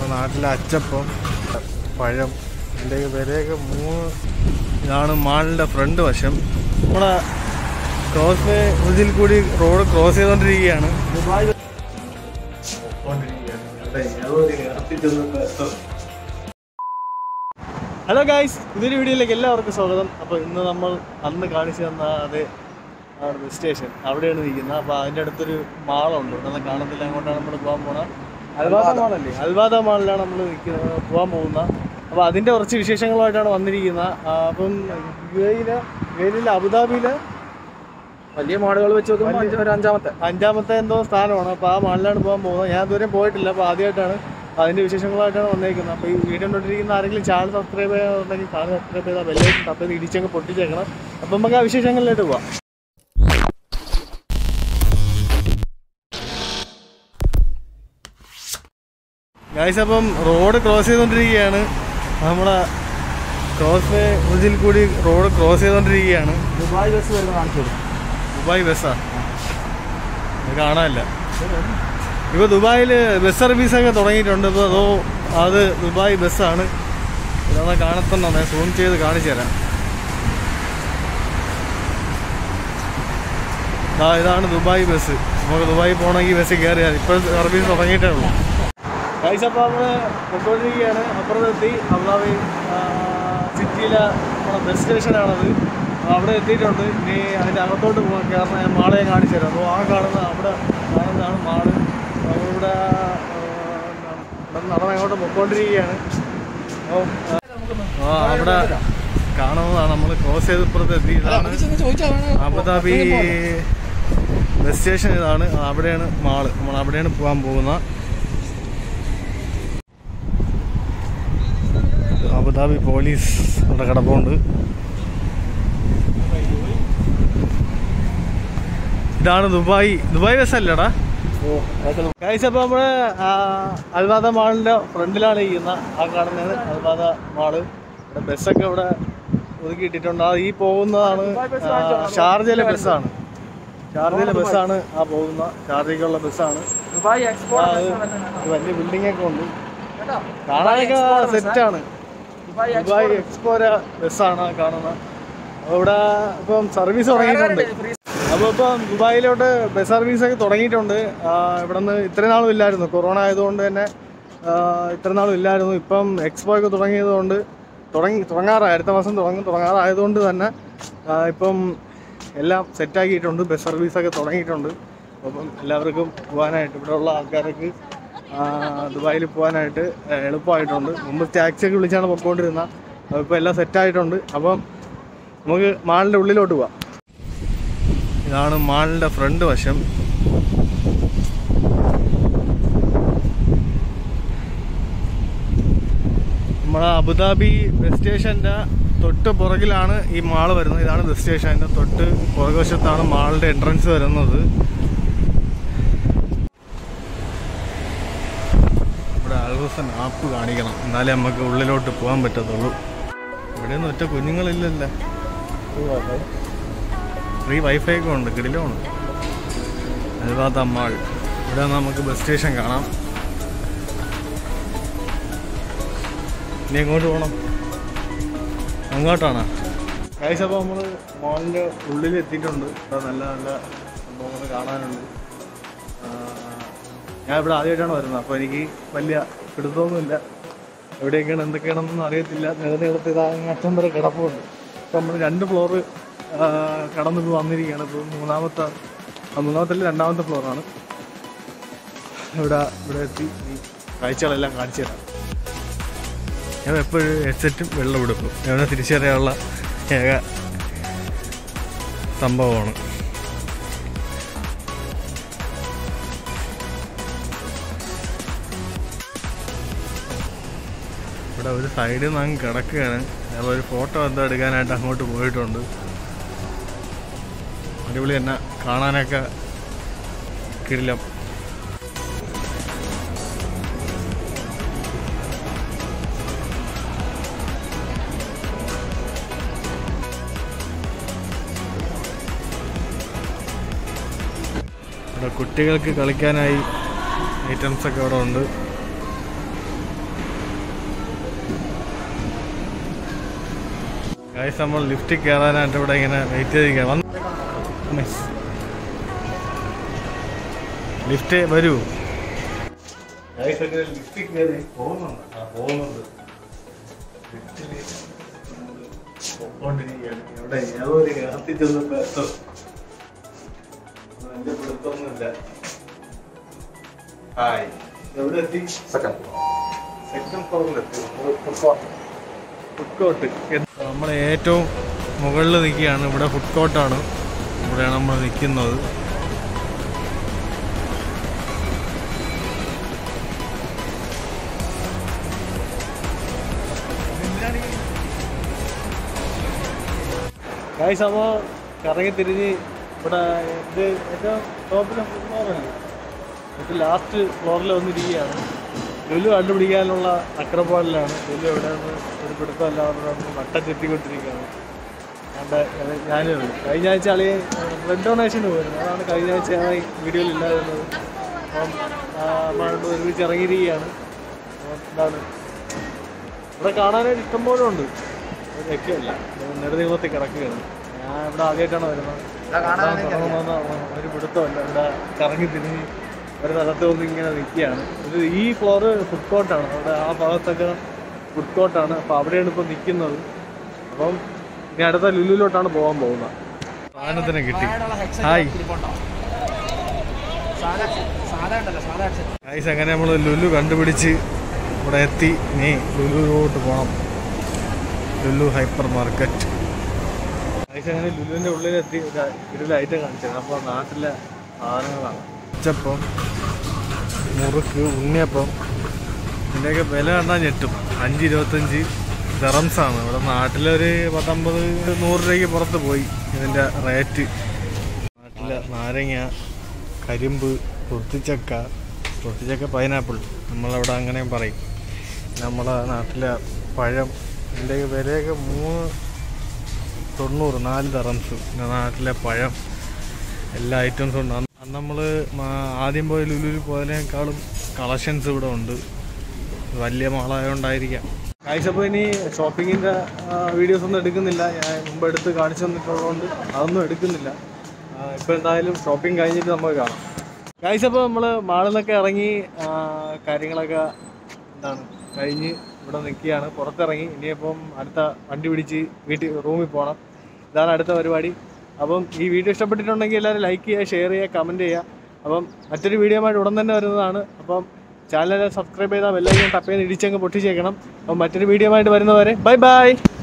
നമ്മുടെ നാട്ടിലെ അച്ചപ്പം പഴം എൻ്റെ വിലയൊക്കെ മൂന്ന് ഇതാണ് മാളിൻ്റെ ഫ്രണ്ട് വശം നമ്മുടെ ക്രോസ് വേ ഇതിൽ കൂടി റോഡ് ക്രോസ് ചെയ്തുകൊണ്ടിരിക്കുകയാണ് ഹലോ ഗായ്സ് ഇതൊരു വീഡിയോയിലേക്ക് എല്ലാവർക്കും സ്വാഗതം അപ്പോൾ ഇന്ന് നമ്മൾ അന്ന് കാണിച്ചു തന്ന അതേ ബസ് സ്റ്റേഷൻ അവിടെയാണ് നിൽക്കുന്നത് അപ്പോൾ അതിൻ്റെ അടുത്തൊരു മാളുണ്ട് അതൊന്നും കാണത്തില്ല അങ്ങോട്ടാണ് നമ്മൾ പോകാൻ പോണത് അൽവാദ മാളല്ലേ അൽവാദ മാളിലാണ് നമ്മൾ നിൽക്കുന്നത് പോകാൻ പോകുന്നത് അപ്പോൾ അതിൻ്റെ കുറച്ച് വിശേഷങ്ങളുമായിട്ടാണ് വന്നിരിക്കുന്നത് ആ, അപ്പം യു എയിലെ യു എയിലെ അബുദാബിയിലെ വലിയ മാളുകൾ വെച്ച് നോക്കുമ്പോൾ അഞ്ച് ഒരു അഞ്ചാമത്തെ അഞ്ചാമത്തെ എന്തോ സ്ഥാനമാണ് അപ്പോൾ ആ മാളിലാണ് പോകാൻ പോകുന്നത് ഞാൻ ഇതുവരെ പോയിട്ടില്ല അപ്പോൾ ആദ്യമായിട്ടാണ് അതിൻ്റെ വിശേഷങ്ങളായിട്ടാണ് വന്നേക്കുന്നത് അപ്പോൾ ഈ വീഡിയോ കണ്ടിരിക്കുന്ന ആരെങ്കിലും ചാനൽ സബ്സ്ക്രൈബ് ചെയ്യാന്നുണ്ടെങ്കിൽ ചാനൽ സബ്സ്ക്രൈബ് ചെയ്താൽ ബെല്ലൈക്കൻ തപ്പ് ചെയ്ത് ഇടിച്ചങ്ങ് പൊട്ടിച്ചേക്കണം അപ്പം നമുക്ക് ആ വിശേഷങ്ങളിലേക്ക് പോവാം ഗായ്സ് അപ്പം റോഡ് ക്രോസ് ചെയ്തുകൊണ്ടിരിക്കുകയാണ് നമ്മളെ ക്രോസ് വേ ഇതിൽ കൂടി റോഡ് ക്രോസ് ചെയ്തുകൊണ്ടിരിക്കുകയാണ് ദുബായ് ബസ് വരുന്ന കാണിച്ചു കൊടുക്കും ദുബായ് ബസ്സാ ഇത് കാണാനില്ല ഇപ്പോൾ ദുബായിൽ ബസ് സർവീസൊക്കെ തുടങ്ങിയിട്ടുണ്ട് ഇപ്പോൾ അതോ അത് ദുബായ് ബസ്സാണ് ഇതൊന്ന് കാണത്തുണ്ടോ ഞാൻ സൂം ചെയ്ത് കാണിച്ചു തരാം ആ ഇതാണ് ദുബായ് ബസ് നമുക്ക് ദുബായി പോകണമെങ്കിൽ ബസ്സിൽ കയറിയാൽ ഇപ്പോൾ സർവീസ് തുടങ്ങിയിട്ടേ ഉള്ളൂ ഗൈസ് അപ്പോൾ നമ്മൾ കൊണ്ടുകൊണ്ടിരിക്കുകയാണ് അപ്പുറത്തെത്തി അബുദാബി സിറ്റിയിലെ നമ്മുടെ ബസ് സ്റ്റേഷനാണത് അപ്പോൾ അവിടെ എത്തിയിട്ടുണ്ട് ഇനി അതിൻ്റെ അകത്തോട്ട് പോകാൻ കാരണം ഞാൻ മാളെ ഞാൻ കാണിച്ചു തരാം അപ്പോൾ ആ കാണുന്ന അവിടെ കാണുന്നതാണ് മാള് നമ്മളിവിടെ ഇവിടെ നടന്ന് അങ്ങോട്ട് പൊയ്ക്കൊണ്ടിരിക്കുകയാണ് അപ്പോൾ ആ അവിടെ കാണുന്നതാണ് നമ്മൾ ക്രോസ് ചെയ്ത് ഇപ്പുറത്ത് എത്തി ഇതാണ് അബുദാബി ബസ് സ്റ്റേഷൻ ഇതാണ് അവിടെയാണ് മാള് നമ്മൾ അവിടെയാണ് പോകാൻ പോകുന്നത് അബുദാബി പോലീസ് അവിടെ കിടപ്പുണ്ട് ഇതാണ് ദുബായ് ദുബായ് ബസ് അല്ലേടാ കഴിച്ച അപ്പോൾ നമ്മള് അൽവാദ മാളിന്റെ ഫ്രണ്ടിലാണ് ഇരിക്കുന്ന ആ കാണുന്നത് അൽവാദ മാള് ഇവിടെ ബസ്സൊക്കെ ഇവിടെ ഒതുക്കിയിട്ടിട്ടുണ്ട് അത് ഈ പോകുന്നതാണ് ആ, ഷാർജയിലെ ബസ്സാണ് ഷാർജയിലെ ബസ്സാണ് ആ പോകുന്ന ഷാർജയ്ക്കുള്ള ബസ്സാണ് ദുബായ് എക്സ്പോ ആ, അത് വലിയ ബിൽഡിംഗ് ഒക്കെ ഉണ്ട് കാണാനൊക്കെ സെറ്റാണ് ദുബായ് ദുബായ് എക്സ്പോര ബസ്സാണ് ആ കാണുന്നത് അപ്പോൾ ഇവിടെ ഇപ്പം സർവീസ് തുടങ്ങിയിട്ടുണ്ട് അപ്പോൾ ഇപ്പം ദുബായിലോട്ട് ബസ് സർവീസ് ഒക്കെ തുടങ്ങിയിട്ടുണ്ട് ആ, ഇവിടെ നിന്ന് ഇത്രയും നാളും ഇല്ലായിരുന്നു കൊറോണ ആയതുകൊണ്ട് തന്നെ ആ, ഇത്ര നാളും ഇല്ലായിരുന്നു ഇപ്പം എക്സ്പോ ഒക്കെ തുടങ്ങിയതുകൊണ്ട് തുടങ്ങി തുടങ്ങാറായി അടുത്ത മാസം തുടങ്ങും തുടങ്ങാറായതുകൊണ്ട് തന്നെ ആ, ഇപ്പം എല്ലാം സെറ്റാക്കിയിട്ടുണ്ട് ബസ് സർവീസൊക്കെ തുടങ്ങിയിട്ടുണ്ട് അപ്പം എല്ലാവർക്കും പോകാനായിട്ട് ഇവിടെയുള്ള ആൾക്കാർക്ക് ആ, ദുബായിൽ പോകാനായിട്ട് എളുപ്പമായിട്ടുണ്ട് മുമ്പ് ടാക്സിയൊക്കെ വിളിച്ചാണ് പൊയ്ക്കൊണ്ടിരുന്നത് അപ്പോൾ ഇപ്പോൾ എല്ലാം സെറ്റായിട്ടുണ്ട് അപ്പം നമുക്ക് മാളിൻ്റെ ഉള്ളിലോട്ട് പോവാം ഇതാണ് മാളിൻ്റെ ഫ്രണ്ട് വശം നമ്മളെ അബുദാബി ബസ് സ്റ്റേഷൻ്റെ തൊട്ട് പുറകിലാണ് ഈ മാള് വരുന്നത് ഇതാണ് ബസ് സ്റ്റേഷൻ അതിൻ്റെ തൊട്ട് പുറകുവശത്താണ് മാളിൻ്റെ എൻട്രൻസ് വരുന്നത് ഇവിടെ ആൾവസം ആപ്പ് കാണിക്കണം എന്നാലേ നമുക്ക് ഉള്ളിലോട്ട് പോകാൻ പറ്റത്തുള്ളൂ ഇവിടെയൊന്നും ഒറ്റ കുഞ്ഞുങ്ങളില്ലല്ലോ ഫ്രീ വൈഫൈ ഒക്കെ ഉണ്ട് കിടിലുമാണ് അൽവാദ മാൾ ഇവിടെ നമുക്ക് ബസ് സ്റ്റേഷൻ കാണാം ഇനി എങ്ങോട്ട് പോകണം അങ്ങോട്ടാണ് കഴിച്ച അപ്പോൾ നമ്മൾ മാളിൻ്റെ ഉള്ളിൽ എത്തിയിട്ടുണ്ട് ഇവിടെ നല്ല നല്ല സംഭവങ്ങൾ കാണാനുണ്ട് ആ, ഞാൻ ഇവിടെ ആദ്യമായിട്ടാണ് വരുന്നത് അപ്പോൾ എനിക്ക് വലിയ പിടുത്തമൊന്നുമില്ല എവിടെയൊക്കെയാണ് എന്തൊക്കെയാണെന്നൊന്നും അറിയത്തില്ല നീളത്തിൽ ഇതാ അറ്റം വരെ കിടപ്പുണ്ട് അപ്പോൾ നമ്മൾ രണ്ട് ഫ്ലോറ് കടന്നു ഇപ്പോൾ വന്നിരിക്കുകയാണ് ഇപ്പോൾ മൂന്നാമത്തെ ആ, മൂന്നാമത്തെ അല്ല രണ്ടാമത്തെ ഫ്ലോറാണ് ഇവിടെ ഇവിടെ എത്തി ഈ കാഴ്ചകളെല്ലാം കാണിച്ചു തരാം ഞാൻ എപ്പോഴും ഹെഡ്സെറ്റും വെള്ളം എടുക്കും എവിടെ തിരിച്ചറിയാനുള്ള ഏക സംഭവമാണ് ഇവിടെ ഒരു സൈഡിൽ നിന്ന് അങ്ങ് കിടക്കുകയാണ് അപ്പോൾ ഒരു ഫോട്ടോ എന്തോ എടുക്കാനായിട്ട് അങ്ങോട്ട് പോയിട്ടുണ്ട് അടിപൊളി തന്നെ കാണാനൊക്കെ കിടിലം ഇവിടെ കുട്ടികൾക്ക് കളിക്കാനായി ഐറ്റംസ് ഒക്കെ ഇവിടെ ഉണ്ട് ഗൈസ് നമ്മൾ ലിഫ്റ്റിൽ കയറാനായിട്ട് ഇവിടെ ഇങ്ങനെ വെയിറ്റ് ചെയ്തിരിക്കുക വന്ന് ലിഫ്റ്റ് വരൂ ഗൈസ് ഒക്കെ ലിഫ്റ്റിൽ കയറി പോകുന്നുണ്ട് ആ പോകുന്നുണ്ട് ലിഫ്റ്റില് പൊക്കോണ്ടിരിക്കുകയാണ് ഇവിടെ ഏതോ ഒരു കയറത്തിൽ ചെന്നപ്പോ എത്തും വലിയ പിടുത്തൊന്നുമില്ല ഹായ് എവിടെ എത്തി സെക്കൻഡ് സെക്കൻഡ് ഫ്ലോറിലെത്തി ഫുഡ് കോർട്ട് നമ്മൾ ഏറ്റവും മുകളിൽ നിൽക്കുകയാണ് ഇവിടെ ഫുഡ് കോർട്ടാണ് ഇവിടെയാണ് നമ്മൾ നിൽക്കുന്നത് ഗായ്സ് അപ്പോൾ കറങ്ങി തിരിഞ്ഞ് ഇവിടെ ഇത് ഏറ്റവും ടോപ്പിലെ ഫ്ലോറല്ലേ എന്നിട്ട് ലാസ്റ്റ് ഫ്ലോറിൽ വന്നിരിക്കുകയാണ് ലുലു കണ്ടുപിടിക്കാനുള്ള അക്രപ്പാടിലാണ് ലുലു എവിടെ നിന്ന് ഒരു പിടുത്തം എല്ലാവരുടെ വട്ട ചെത്തിക്കൊണ്ടിരിക്കുകയാണ് അവിടെ ഞാനും കഴിഞ്ഞ ആഴ്ച അളിയെ ബ്ലഡ് ഡൊണേഷന് പോയിരുന്നു അതാണ് കഴിഞ്ഞ ആഴ്ച ഞാൻ ഈ വീഡിയോയിൽ ഇല്ലാതിരുന്നത് അപ്പം നമ്മളോട് ഒരുമിച്ച് ഇറങ്ങിയിരിക്കുകയാണ് അപ്പം എന്താണ് ഇവിടെ കാണാനായിട്ട് ഇഷ്ടംപോലെ ഉണ്ട് ഒരു രക്ഷയില്ല നെടുനീളത്തിൽ കിടക്കുകയാണ് ഞാൻ ഇവിടെ ആദ്യമായിട്ടാണ് വരുന്നത് കാണാൻ തുടങ്ങുന്ന ഒരു പിടുത്തമല്ല ഇവിടെ കറങ്ങി തിരിഞ്ഞ് ഒരു സ്ഥലത്ത് വന്ന് ഇങ്ങനെ നിൽക്കുകയാണ് ഇത് ഈ ഫ്ലോറ് ഫുഡ് കോർട്ടാണ് അവിടെ ആ ഭാഗത്തൊക്കെ ഫുഡ് കോർട്ടാണ് അപ്പോൾ അവിടെയാണ് ഇപ്പോൾ നിൽക്കുന്നത് അപ്പം ഇനി അടുത്ത ലുലുലോട്ടാണ് പോകാൻ പോകുന്നത് സാധനത്തിന് കിട്ടി ഹായ് ഗൈസ് അങ്ങനെ നമ്മൾ ലുലു കണ്ടുപിടിച്ച് ഇവിടെ എത്തി ഇനി ലുലുവിലോട്ട് പോകണം ലുലു ഹൈപ്പർ മാർക്കറ്റ് ഗൈസ് അങ്ങനെ ലുലുവിൻ്റെ ഉള്ളിലെത്തി ഒരു ഒരു ലൈറ്റ് കാണിച്ചത് അപ്പോൾ നാട്ടിലെ സാധനങ്ങളാണ് ഉച്ചപ്പം മുറുക്ക് ഉണ്ണിയപ്പം ഇതിൻ്റെയൊക്കെ വില കണ്ടാൽ ഞെട്ടും അഞ്ച് ഇരുപത്തഞ്ച് ദറംസാണ് ഇവിടെ നാട്ടിലൊരു പത്തൊമ്പത് നൂറ് രൂപയ്ക്ക് പുറത്ത് പോയി ഇതിൻ്റെ റേറ്റ് നാട്ടിലെ നാരങ്ങ കരിമ്പ് പൊത്തിച്ചക്ക പൊത്തിച്ചക്ക പൈനാപ്പിൾ നമ്മളവിടെ അങ്ങനെയും പറയും നമ്മളെ നാട്ടിലെ പഴം ഇതിൻ്റെ വിലയൊക്കെ മൂന്ന് തൊണ്ണൂറ് നാല് ദറംസ് പിന്നെ നാട്ടിലെ പഴം എല്ലാ ഐറ്റംസും ഉണ്ട് അന്ന് അന്ന് നമ്മൾ ആദ്യം പോയ ലുലുവിൽ പോയതിനേക്കാളും കളക്ഷൻസ് ഇവിടെ ഉണ്ട് വലിയ മാളായതുകൊണ്ടായിരിക്കാം കാഴ്ചപ്പോൾ ഇനി ഷോപ്പിങ്ങിൻ്റെ വീഡിയോസ് ഒന്നും എടുക്കുന്നില്ല ഞാൻ മുമ്പ് എടുത്ത് കാണിച്ചു തന്നിട്ടുള്ളതുകൊണ്ട് അതൊന്നും എടുക്കുന്നില്ല ഇപ്പോൾ എന്തായാലും ഷോപ്പിംഗ് കഴിഞ്ഞിട്ട് നമുക്ക് കാണാം കാഴ്ചപ്പോൾ നമ്മൾ മാളിൽ നിന്നൊക്കെ ഇറങ്ങി ആ, കാര്യങ്ങളൊക്കെ എന്താണ് കഴിഞ്ഞ് ഇവിടെ നിൽക്കുകയാണ് പുറത്തിറങ്ങി ഇനിയിപ്പം അടുത്ത വണ്ടി പിടിച്ച് വീട്ടിൽ റൂമിൽ പോകണം ഇതാണ് അടുത്ത പരിപാടി അപ്പം ഈ വീഡിയോ ഇഷ്ടപ്പെട്ടിട്ടുണ്ടെങ്കിൽ എല്ലാവരും ലൈക്ക് ചെയ്യുക ഷെയർ ചെയ്യുക കമൻറ്റ് ചെയ്യുക അപ്പം മറ്റൊരു വീഡിയോ ആയിട്ട് ഉടൻ തന്നെ വരുന്നതാണ് അപ്പം ചാനൽ സബ്സ്ക്രൈബ് ചെയ്താൽ ബെല്ലൈക്കൻ ടപ്പ് ചെയ്ത് ഇടിച്ചങ്ങ് പൊട്ടിച്ചേക്കണം അപ്പം മറ്റൊരു വീഡിയോ ആയിട്ട് വരുന്നവരെ ബൈ ബൈ